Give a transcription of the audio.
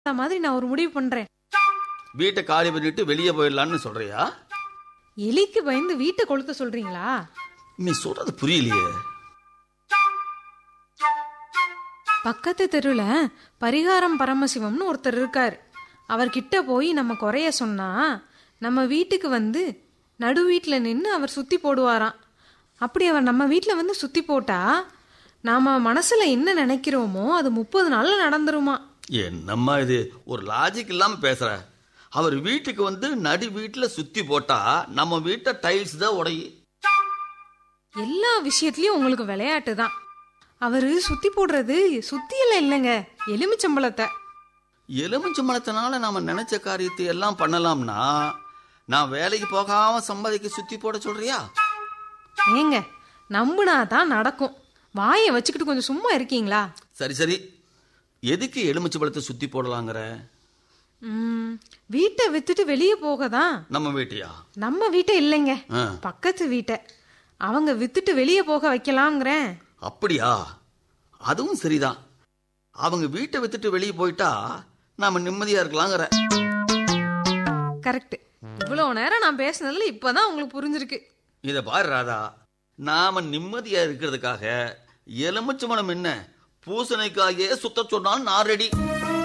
அந்த மாதிரி நான் ஒரு முடிவு பண்றேன் வீட்டை காலி பண்ணிட்டு வெளியே போயிடலான்னு சொல்றியா எலிக்கு பயந்து வீட்டை கொளுத்த சொல்றீங்களா நீ சொல்றது புரியலையே பக்கத்து தெருவில் பரிகாரம் பரமசிவம்னு ஒருத்தர் இருக்கார் அவர்கிட்ட போய் நம்ம குறைய சொன்னா நம்ம வீட்டுக்கு வந்து நடு வீட்டில் நின்று அவர் சுத்தி போடுவாராம் அப்படி அவர் நம்ம வீட்டில் வந்து சுத்தி போட்டா நாம மனசுல என்ன நினைக்கிறோமோ அது முப்பது நாள்ல நடந்துருமா என்னம்மா இது ஒரு லாஜிக் இல்லாம பேசுற அவர் வீட்டுக்கு வந்து நடு வீட்டுல சுத்தி போட்டா நம்ம வீட்டை டைல்ஸ் தான் உடையு எல்லா விஷயத்துலயும் உங்களுக்கு விளையாட்டு தான் அவரு சுத்தி போடுறது சுத்தியெல்லாம் இல்லைங்க எலுமிச்சம்பழத்தை எலுமிச்சம்பழத்தினால நாம நினைச்ச காரியத்தை எல்லாம் பண்ணலாம்னா நான் வேலைக்கு போகாம சம்பாதிக்க சுத்தி போட சொல்றியா ஏங்க நம்புனா தான் நடக்கும் வாயை வச்சுக்கிட்டு கொஞ்சம் சும்மா இருக்கீங்களா சரி சரி எதுக்கு எலுமிச்சம்பழத்தை சுத்தி போடலாங்கிற ம், வீட்டை வித்துட்டு வெளியே போக தான் நம்ம வீட்டையா நம்ம வீட்டை இல்லைங்க ஆ, பக்கத்து வீட்டை அவங்க வித்துட்டு வெளியே போக வைக்கலாங்கிறேன் அப்படியா அதுவும் சரிதான் அவங்க வீட்டை வித்துட்டு வெளியே போயிட்டா நாம நிம்மதியா இருக்கலாங்கிற கரெக்ட் இவ்வளவு நேரம் நான் பேசுனதுல இப்பதான் உங்களுக்கு புரிஞ்சிருக்கு இத பாரு ராதா நாம நிம்மதியா இருக்கிறதுக்காக எலுமிச்சம்பழம் என்ன பூசணிக்காயே சுத்த சொன்னாலும் நான் ரெடி